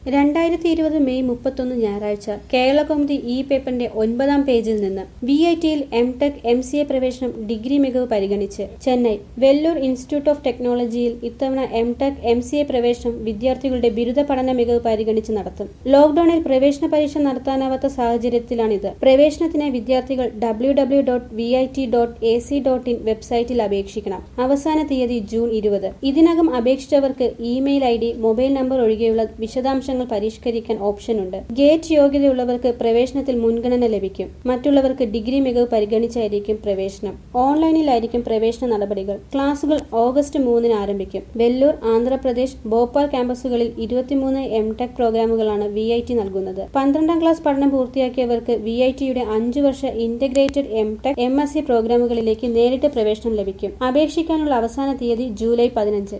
രണ്ടായിരത്തി ഇരുപത് മെയ് മുപ്പത്തൊന്ന് ഞായറാഴ്ച കേരളകൗമുദി ഇ പേപ്പറിന്റെ ഒൻപതാം പേജിൽ നിന്ന് വി ഐ ടിയിൽ M tech M C A പ്രവേശനം ഡിഗ്രി മികവ് പരിഗണിച്ച് ചെന്നൈ വെല്ലൂർ ഇൻസ്റ്റിറ്റ്യൂട്ട് ഓഫ് ടെക്നോളജിയിൽ ഇത്തവണ M tech M C A പ്രവേശനം വിദ്യാർത്ഥികളുടെ ബിരുദ പഠന മികവ് പരിഗണിച്ച് നടത്തും ലോക്ഡൌണിൽ പ്രവേശന പരീക്ഷ നടത്താനാവാത്ത സാഹചര്യത്തിലാണിത് പ്രവേശനത്തിന് വിദ്യാർത്ഥികൾ W W dot V I T dot A C dot in website അപേക്ഷിക്കണം അവസാന തീയതി ജൂൺ ഇരുപത് ഇതിനകം അപേക്ഷിച്ചവർക്ക് ഇമെയിൽ ഐ ഡി മൊബൈൽ നമ്പർ ഒഴികെയുള്ള വിശദാംശങ്ങൾ പരിഷ്കരിക്കാൻ ഓപ്ഷനുണ്ട് ഗേറ്റ് യോഗ്യതയുള്ളവർക്ക് പ്രവേശനത്തിൽ മുൻഗണന ലഭിക്കും മറ്റുള്ളവർക്ക് ഡിഗ്രി മികവ് പരിഗണിച്ചായിരിക്കും പ്രവേശനം ഓൺലൈനിലായിരിക്കും പ്രവേശന നടപടികൾ ക്ലാസുകൾ ഓഗസ്റ്റ് മൂന്നിന് ആരംഭിക്കും വെല്ലൂർ ആന്ധ്രാപ്രദേശ് ഭോപ്പാൽ ക്യാമ്പസുകളിൽ ഇരുപത്തിമൂന്ന് എം ടെക് പ്രോഗ്രാമുകളാണ് വി ഐ ടി നൽകുന്നത് പന്ത്രണ്ടാം ക്ലാസ് പഠനം പൂർത്തിയാക്കിയവർക്ക് വി ഐ ടിയുടെ അഞ്ചു വർഷ integrated M tech M S C പ്രോഗ്രാമുകളിലേക്ക് നേരിട്ട് പ്രവേശനം ലഭിക്കും അപേക്ഷിക്കാനുള്ള അവസാന തീയതി ജൂലൈ പതിനഞ്ച്